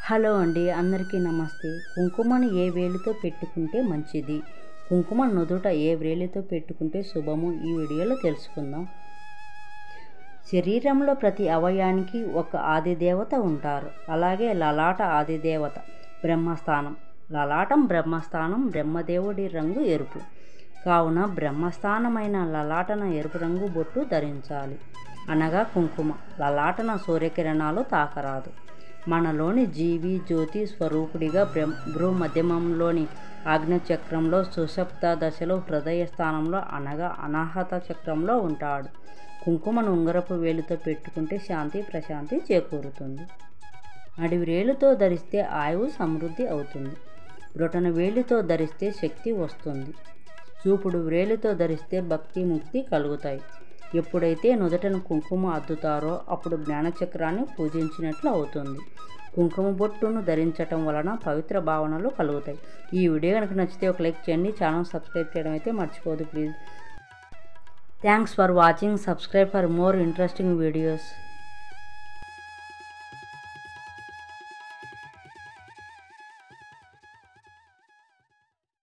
hello అండి అందరికీ నమస్తే కుంకుమను ఏ వేలితో పెట్టుకుంటే మంచిది కుంకుమ నుదుట ఏ వేలితో పెట్టుకుంటే శుభము ఈ వీడియోలో తెలుసుకుందాం శరీరంలో ప్రతి అవయానికి ఒక ఆదిదేవత ఉంటారు అలాగే లలాట ఆదిదేవత బ్రహ్మస్థానం లలాటం బ్రహ్మస్థానం బ్రహ్మదేవుడి రంగు ఎరుపు కావున బ్రహ్మస్థానమైన లలాటన ఎరుపు రంగు బొట్టు ధరించాలి అనగా కుంకుమ లలాటన సూర్యకిరణాలు తాకరాదు మనలోని జీవి జ్యోతి స్వరూపుడిగా బ్రహ్మ భ్రూ మధ్యమంలోని ఆగ్నేయచక్రంలో సుషప్త దశలో హృదయ స్థానంలో అనగా అనాహత చక్రంలో ఉంటాడు కుంకుమను ఉంగరపు వేలుతో పెట్టుకుంటే శాంతి ప్రశాంతి చేకూరుతుంది అడవి వేలుతో ధరిస్తే ఆయువు సమృద్ధి అవుతుంది బ్రొటన వేలితో ధరిస్తే శక్తి వస్తుంది చూపుడు వేలితో ధరిస్తే భక్తి ముక్తి కలుగుతాయి ఎప్పుడైతే నుదటను కుంకుమ అద్దుతారో అప్పుడు జ్ఞానచక్రాన్ని పూజించినట్లు అవుతుంది కుంకుమ బొట్టును ధరించటం వలన పవిత్ర భావనలు కలుగుతాయి ఈ వీడియో కనుక నచ్చితే ఒక లైక్ చేయండి ఛానల్ సబ్స్క్రైబ్ చేయడం అయితే మర్చిపోదు please thanks for watching subscribe for more interesting videos